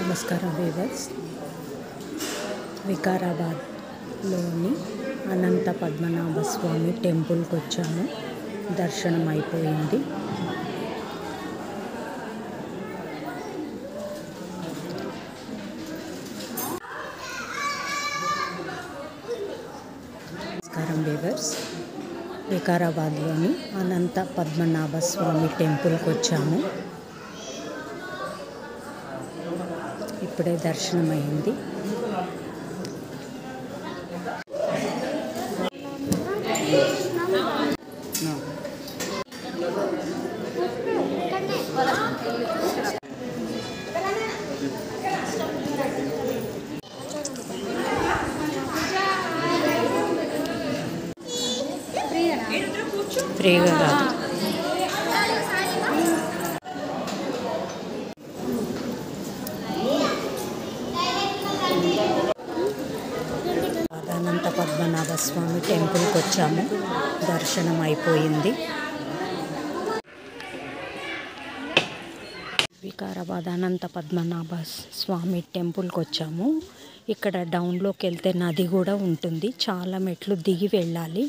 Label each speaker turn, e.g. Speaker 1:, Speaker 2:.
Speaker 1: నమస్కారం వీవర్స్ వికారాబాద్లోని అనంత పద్మనాభ స్వామి టెంపుల్కి వచ్చాము దర్శనం అయిపోయింది నమస్కారం వీవర్స్ వికారాబాద్లోని అనంత పద్మనాభ స్వామి టెంపుల్కి వచ్చాము ఇప్పుడే దర్శనం అయింది ఫ్రీగా కాదు అనంత పద్మనాభ స్వామి టెంపుల్కి వచ్చాము దర్శనం అయిపోయింది వికారాబాద్ అనంత పద్మనాభ స్వామి టెంపుల్కి వచ్చాము ఇక్కడ డౌన్లోకి వెళ్తే నది కూడా ఉంటుంది చాలా మెట్లు దిగి వెళ్ళాలి